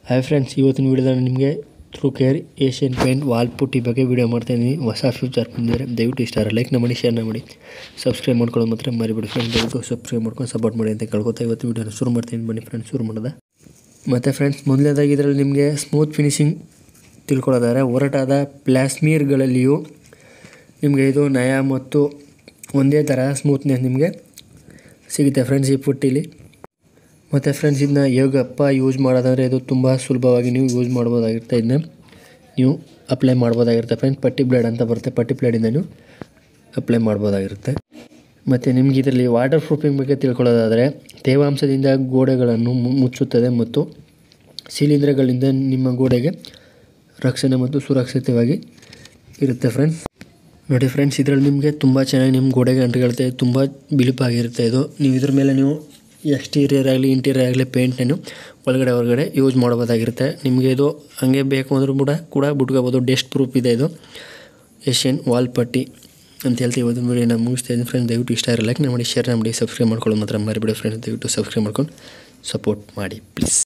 hi friends ಇವತ್ತಿನ ವಿಡಿಯೋದಲ್ಲಿ ನಿಮಗೆ TruCare Asian paint wall putty ಬಗ್ಗೆ ವಿಡಿಯೋ ಮಾಡ್ತಾಯಿದ್ದೀನಿ ಹೊಸ ಫ್ಯೂಚರ್ ಬಂದಿದ್ದಾರೆ ದಯವಿಟ್ಟು ಇಷ್ಟ ಲೈಕ್ ಮಾಡಿ ಶೇರ್ನ ಮಾಡಿ ಸಬ್ಸ್ಕ್ರೈಬ್ ಮಾಡ್ಕೊಳ್ಳೋದು ಮಾತ್ರ ಮರಿಬೇಡಿ ಫ್ರೆಂಡ್ ದಯವಿಟ್ಟು ಸಬ್ಸ್ಕ್ರೈಬ್ ಮಾಡ್ಕೊಂಡು ಸಪೋರ್ಟ್ ಮಾಡಿ ಅಂತ ಕೇಳ್ಕೊತಾ ಇವತ್ತು ವಿಡಿಯೋನ ಶುರು ಮಾಡ್ತೀನಿ ಬನ್ನಿ ಫ್ರೆಂಡ್ಸ್ ಶುರು ಮಾಡೋದ ಮತ್ತು ಫ್ರೆಂಡ್ಸ್ ಮೊದಲನೇದಾಗಿ ಇದರಲ್ಲಿ ನಿಮಗೆ ಸ್ಮೂತ್ ಫಿನಿಶಿಂಗ್ ತಿಳ್ಕೊಳ್ಳೋದಾದ್ರೆ ಒರಟಾದ ಪ್ಲಾಸ್ಮೀರ್ಗಳಲ್ಲಿಯೂ ನಿಮಗೆ ಇದು ನಯ ಮತ್ತು ಒಂದೇ ಥರ ಸ್ಮೂತ್ನೆಸ್ ನಿಮಗೆ ಸಿಗುತ್ತೆ ಫ್ರೆಂಡ್ಸ್ ಈ ಪುಟ್ಟಿಲಿ ಮತ್ತು ಫ್ರೆಂಡ್ಸ್ ಇದನ್ನ ಹೇಗಪ್ಪ ಯೂಸ್ ಮಾಡೋದಂದರೆ ಇದು ತುಂಬ ಸುಲಭವಾಗಿ ನೀವು ಯೂಸ್ ಮಾಡ್ಬೋದಾಗಿರುತ್ತೆ ಇದನ್ನ ನೀವು ಅಪ್ಲೈ ಮಾಡ್ಬೋದಾಗಿರುತ್ತೆ ಫ್ರೆಂಡ್ಸ್ ಪಟ್ಟಿ ಬ್ಲೇಡ್ ಅಂತ ಬರುತ್ತೆ ಪಟ್ಟಿ ಬ್ಲೇಡಿಂದ ನೀವು ಅಪ್ಲೈ ಮಾಡ್ಬೋದಾಗಿರುತ್ತೆ ಮತ್ತು ನಿಮ್ಗೆ ಇದರಲ್ಲಿ ವಾಟರ್ ಪ್ರೂಫಿಂಗ್ ಬಗ್ಗೆ ತಿಳ್ಕೊಳ್ಳೋದಾದರೆ ತೇವಾಂಶದಿಂದ ಗೋಡೆಗಳನ್ನು ಮು- ಮುಚ್ಚುತ್ತದೆ ಮತ್ತು ಶಿಲೀಂಧ್ರಗಳಿಂದ ನಿಮ್ಮ ಗೋಡೆಗೆ ರಕ್ಷಣೆ ಮತ್ತು ಸುರಕ್ಷಿತವಾಗಿ ಇರುತ್ತೆ ಫ್ರೆಂಡ್ಸ್ ನೋಡಿ ಫ್ರೆಂಡ್ಸ್ ಇದರಲ್ಲಿ ನಿಮಗೆ ತುಂಬ ಚೆನ್ನಾಗಿ ನಿಮ್ಮ ಗೋಡೆಗೆ ಅಂಟುಕೊಳ್ಳುತ್ತೆ ತುಂಬ ಬಿಳುಪಾಗಿರುತ್ತೆ ಇದು ನೀವು ಇದ್ರ ಮೇಲೆ ನೀವು ಎಕ್ಸ್ಟೀರಿಯರ್ ಆಗಲಿ ಇಂಟೀರಿಯರ್ ಆಗಲಿ ಪೇಂಟನ್ನು ಒಳಗಡೆ ಹೊರಗಡೆ ಯೂಸ್ ಮಾಡ್ಬೋದಾಗಿರುತ್ತೆ ನಿಮಗೆ ಇದು ಹಂಗೆ ಬೇಕು ಅಂದರೂ ಕೂಡ ಕೂಡ ಬಿಟ್ಕೋಬೋದು ಡೆಸ್ಟ್ ಪ್ರೂಫ್ ಇದೆ ಇದು ಏಷ್ಯನ್ ವಾಲ್ ಪಟ್ಟಿ ಅಂತ ಹೇಳ್ತೀವಿ ಇವತ್ತು ವಿಡಿಯೋ ನಾನು ಮುಗಿಸ್ತಾ ಇದ್ದೀನಿ ಫ್ರೆಂಡ್ಸ್ ದಯವಿಟ್ಟು ಇಷ್ಟ ಇರೋ ಲೈಕ್ ಮಾಡಿ ಶೇರ್ ಮಾಡಿ ಸಬ್ಸ್ಕ್ರೈಬ್ ಮಾಡ್ಕೊಳ್ಳೋದು ಮಾತ್ರ ಮರಿಬೇಡಿ ಫ್ರೆಂಡ್ಸ್ ದಯವಿಟ್ಟು ಸಬ್ಸ್ಕ್ರೈಬ್ ಮಾಡ್ಕೊಂಡು ಸಪೋರ್ಟ್ ಮಾಡಿ ಪ್ಲೀಸ್